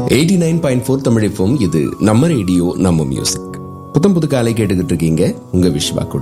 eighty nine point four தமிழிப்போம் இது நம்ம ரேடியோ நம்ம மியூசிக் புத்தம் புது காலை கேட்டுக்கிட்டு இருக்கீங்க உங்க விஸ்வா கூட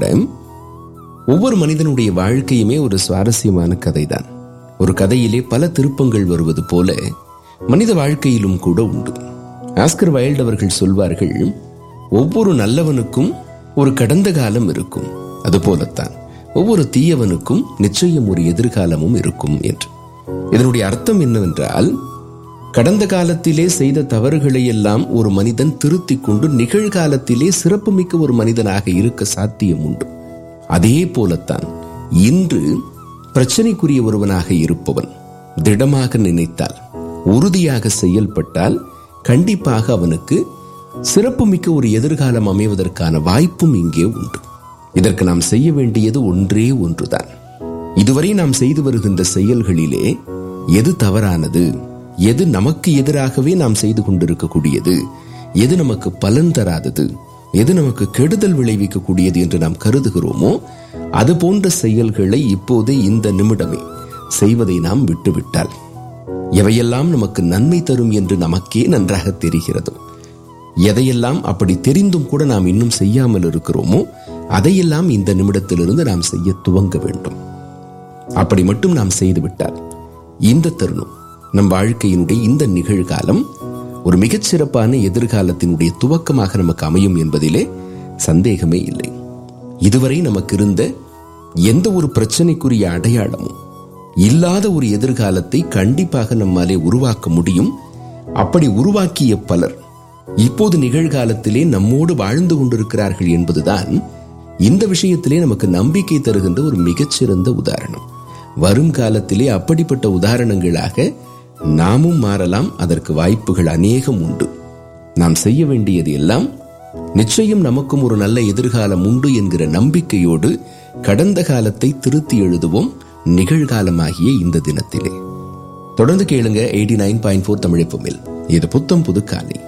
ஒவ்வொரு மனிதனுடைய வாழ்க்கையுமே ஒரு சுவாரஸ்யமான கதைதான் ஒரு கதையிலே பல திருப்பங்கள் வருவது போல மனித வாழ்க்கையிலும் கூட உண்டு ஆஸ்கர் வைல்ட் அவர்கள் சொல்வார்கள் ஒவ்வொரு நல்லவனுக்கும் ஒரு கடந்த காலம் இருக்கும் அதுபோலத்தான் ஒவ்வொரு தீயவனுக்கும் நிச்சயம் ஒரு எதிர்காலமும் இருக்கும் என்று இதனுடைய அர்த்தம் என்னவென்றால் கடந்த காலத்திலே செய்த தவறுகளை எல்லாம் ஒரு மனிதன் திருத்திக் கொண்டு நிகழ்காலத்திலே சிறப்புமிக்க ஒரு மனிதனாக இருக்க சாத்தியம் உண்டு அதே போலத்தான் இன்று பிரச்சனைக்குரிய ஒருவனாக இருப்பவன் திடமாக நினைத்தால் உறுதியாக செயல்பட்டால் கண்டிப்பாக அவனுக்கு சிறப்புமிக்க ஒரு எதிர்காலம் அமைவதற்கான வாய்ப்பும் இங்கே உண்டு இதற்கு நாம் செய்ய வேண்டியது ஒன்றே ஒன்றுதான் இதுவரை நாம் செய்து வருகின்ற செயல்களிலே எது தவறானது எது நமக்கு எதிராகவே நாம் செய்து கொண்டிருக்கக்கூடியது எது நமக்கு பலன் தராதது எது நமக்கு கெடுதல் விளைவிக்கக்கூடியது என்று நாம் கருதுகிறோமோ அது போன்ற செயல்களை இப்போது இந்த நிமிடமே செய்வதை நாம் விட்டுவிட்டால் எவையெல்லாம் நமக்கு நன்மை தரும் என்று நமக்கே நன்றாக தெரிகிறதோ எதையெல்லாம் அப்படி தெரிந்தும் கூட நாம் இன்னும் செய்யாமல் இருக்கிறோமோ அதையெல்லாம் இந்த நிமிடத்திலிருந்து நாம் செய்ய துவங்க வேண்டும் அப்படி மட்டும் நாம் செய்துவிட்டால் இந்த தருணம் நம் வாழ்க்கையினுடைய இந்த நிகழ்காலம் ஒரு மிகச்சிறப்பான எதிர்காலத்தினுடைய துவக்கமாக நமக்கு அமையும் என்பதிலே சந்தேகமே இல்லை இதுவரை நமக்கு இருந்த எந்த ஒரு பிரச்சனைக்குரிய அடையாளமும் இல்லாத ஒரு எதிர்காலத்தை கண்டிப்பாக நம்மாலே உருவாக்க முடியும் அப்படி உருவாக்கிய பலர் இப்போது நிகழ்காலத்திலே நம்மோடு வாழ்ந்து கொண்டிருக்கிறார்கள் என்பதுதான் இந்த விஷயத்திலே நமக்கு நம்பிக்கை தருகின்ற ஒரு மிகச்சிறந்த உதாரணம் வரும் காலத்திலே அப்படிப்பட்ட உதாரணங்களாக நாமும் மாறலாம் அதற்கு வாய்ப்புகள் அநேகம் உண்டு நாம் செய்ய வேண்டியது எல்லாம் நிச்சயம் நமக்கும் ஒரு நல்ல எதிர்காலம் உண்டு என்கிற நம்பிக்கையோடு கடந்த காலத்தை திருத்தி எழுதுவோம் நிகழ்காலமாகிய இந்த தினத்திலே தொடர்ந்து கேளுங்க எயிட்டி நைன் பாயிண்ட் ஃபோர் தமிழப்புமில் இது புத்தம் புது காலை